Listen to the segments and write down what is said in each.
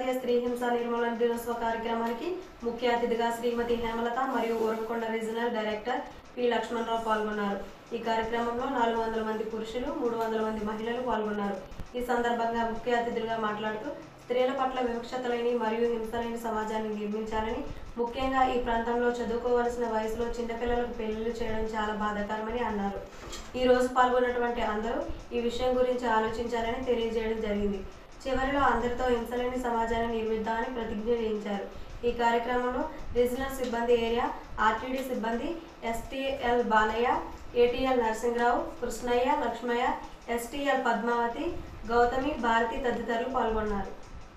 అంతర్జాతీయ స్త్రీ హింస నిర్మూలన దినోత్సవ కార్యక్రమానికి ముఖ్య అతిథిగా శ్రీమతి హేమలత మరియు Urankonda regional director P Lakshmanarao పాల్గొన్నారు ఈ కార్యక్రమంలో నాలుగు వందల మంది పురుషులు మూడు వందల మంది మహిళలు పాల్గొన్నారు ఈ సందర్భంగా ముఖ్య అతిథులుగా మాట్లాడుతూ స్త్రీల పట్ల వివక్షత లేని మరియు హింస లేని సమాజాన్ని నిర్మించాలని ముఖ్యంగా ఈ ప్రాంతంలో చదువుకోవలసిన వయసులో చిన్నపిల్లలకు పెళ్లిళ్ళు చేయడం చాలా బాధాకరమని అన్నారు ఈ రోజు పాల్గొన్నటువంటి అందరూ ఈ విషయం గురించి ఆలోచించాలని తెలియజేయడం జరిగింది చివరిలో అందరితో హింసలేని సమాజాన్ని నిర్మిద్దామని ప్రతిజ్ఞ చేయించారు ఈ కార్యక్రమంలో రీజనల్ సిబ్బంది ఏరియా ఆర్టీడీ సిబ్బంది STL Balayya ATL Narasimharao Krishnaiah Lakshmaiah STL Padmavathi Gautami Bharathi తదితరులు పాల్గొన్నారు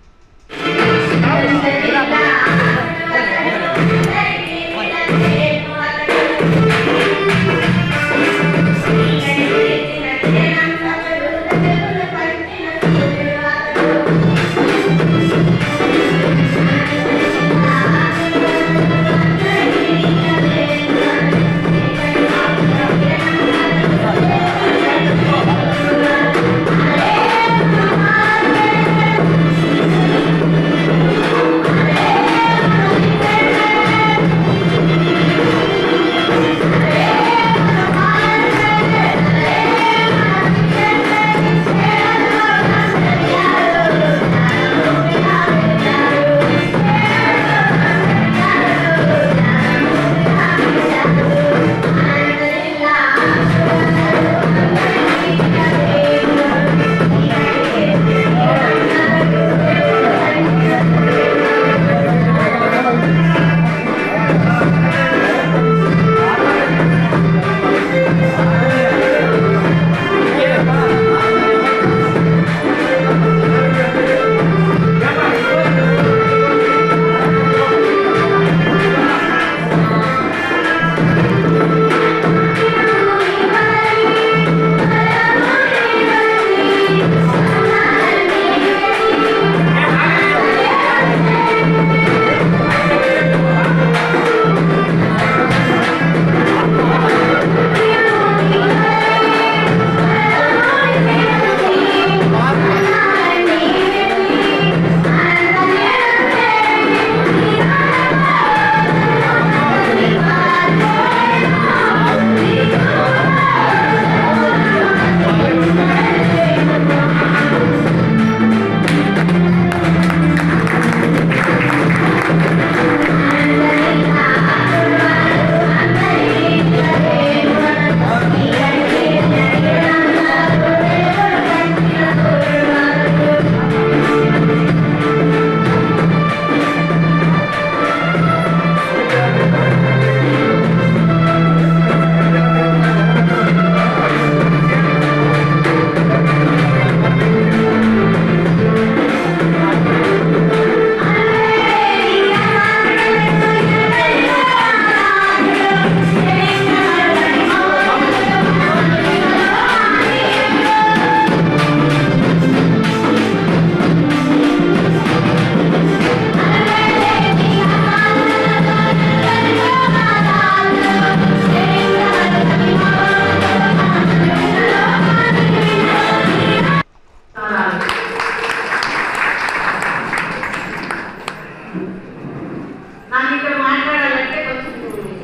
నాకు ఇక్కడ మాట్లాడాలంటే కొంచెం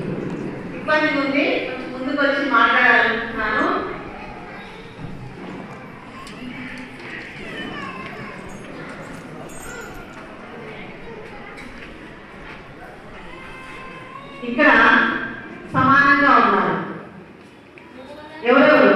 ఇబ్బంది ఉంది కొంచెం ముందుకు వచ్చి మాట్లాడాలనుకుంటున్నాను ఇక్కడ సమానంగా ఉన్నారు ఎవరెవరు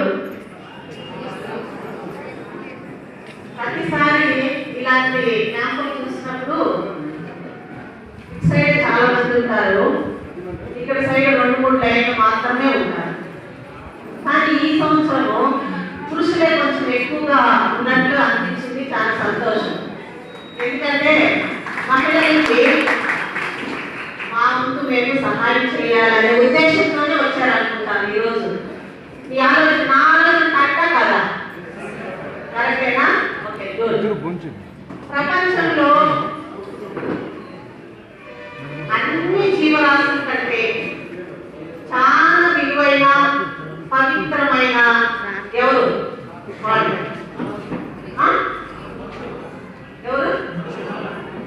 ప్రతిసారి ఇలాంటి క్యాంపులు చూసినప్పుడు ఇటు సైడ్ చాలా మంది ఉంటారు ఇక్కడ సైడ్ రెండు మూడు లైన్లు మాత్రమే ఉంటారు కానీ ఈ సంవత్సరం పురుషులే కొంచెం ఎక్కువగా ఉన్నట్లు అనిపించింది చాలా సంతోషం ఎందుకంటే మహిళలకి మా ముందు మేము సహాయం చేయాలనే ఉద్దేశంతోనే వచ్చారనుకుంటాను ఈరోజు మీ ఆలోచన నా ఆలోచన కరెక్టా కదా కరెక్టేనా ఓకే గుడ్ ప్రపంచంలో అన్ని జీవరాశుల కంటే చాలా విలువైన పవిత్రమైన ఎవరు వాళ్ళు ఆ? ఎవరు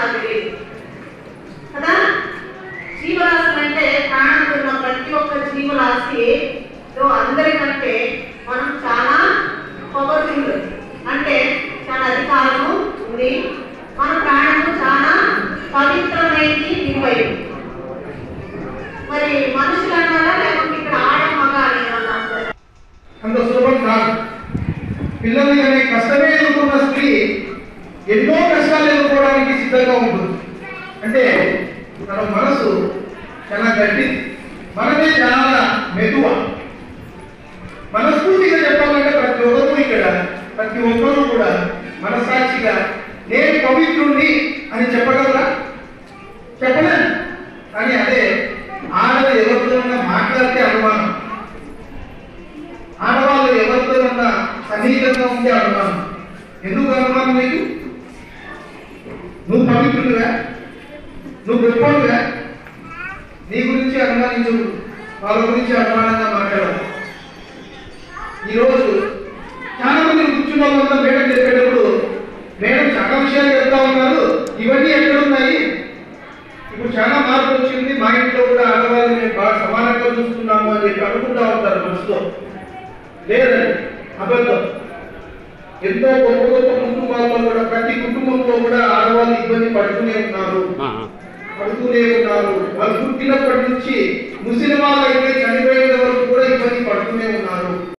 నాకు తెలియదు కదా జీవరాశులు అంటే ప్రాణంలో ఉన్న ప్రతి ఒక్క జీవరాశి లో అందరికంటే మనం చాలా పవర్ఫుల్ అంటే చాలా అధికారము ఉంది మన ప్రాణము చాలా పవిత్రమైనది విలువైనది మరి మనుషులు అన్నారా లేకపోతే ఇక్కడ ఆడ మగ అని ఏమన్నా అంటారా? అంత సులభం కాదు పిల్లల్ని అనే కష్టమే ఎదుర్కొన్న స్త్రీ ఎన్నో కష్టాలు ఎదుర్కోవడానికి సిద్ధంగా ఉంటుంది అంటే తన మనసు చాలా గట్టి మనమే చాలా మెదువ మనస్ఫూర్తిగా చెప్పాలంటే ప్రతి ఒక్కరు ఇక్కడ ప్రతి ఒక్కరు కూడా మనసాక్షిగా నేను పవిత్రుణ్ణి అని చెప్పగలరా చెప్పలేను కానీ అదే ఆడది ఎవరితో మాట్లాడితే అనుమానం ఆడవాళ్ళు ఎవరితో ఉన్న సన్నిహితంగా ఉంటే అనుమానం ఎందుకు అనుమానం నీకు నువ్వు పవిత్రుడుగా నువ్వు గొప్పడుగా నీ గురించి అనుమానించు వాళ్ళ గురించి అనుమానంగా మాట్లాడవు ఈరోజు చాలా మంది కూర్చున్న వాళ్ళంతా మేడం చెప్పేటప్పుడు మేడం చాలా విషయాలు చెప్తా ఉన్నారు ఇవన్నీ ఎక్కడ ఉన్నాయి ఇప్పుడు చాలా మార్పు వచ్చింది మా ఇంట్లో కూడా ఆడవాళ్ళని మేము బాగా సమానంగా చూస్తున్నాము అని చెప్పి అనుకుంటా ఉంటారు మనసులో లేదండి అబద్ధం ఎంతో గొప్ప గొప్ప కుటుంబాల్లో కూడా ప్రతి కుటుంబంలో కూడా ఆడవాళ్ళు ఇబ్బంది పడుతూనే ఉన్నారు పడుతూనే ఉన్నారు వాళ్ళు పుట్టినప్పటి నుంచి ముసలి వాళ్ళు అయితే చనిపోయేంత వరకు కూడా ఇబ్బంది పడుతూనే ఉన్నారు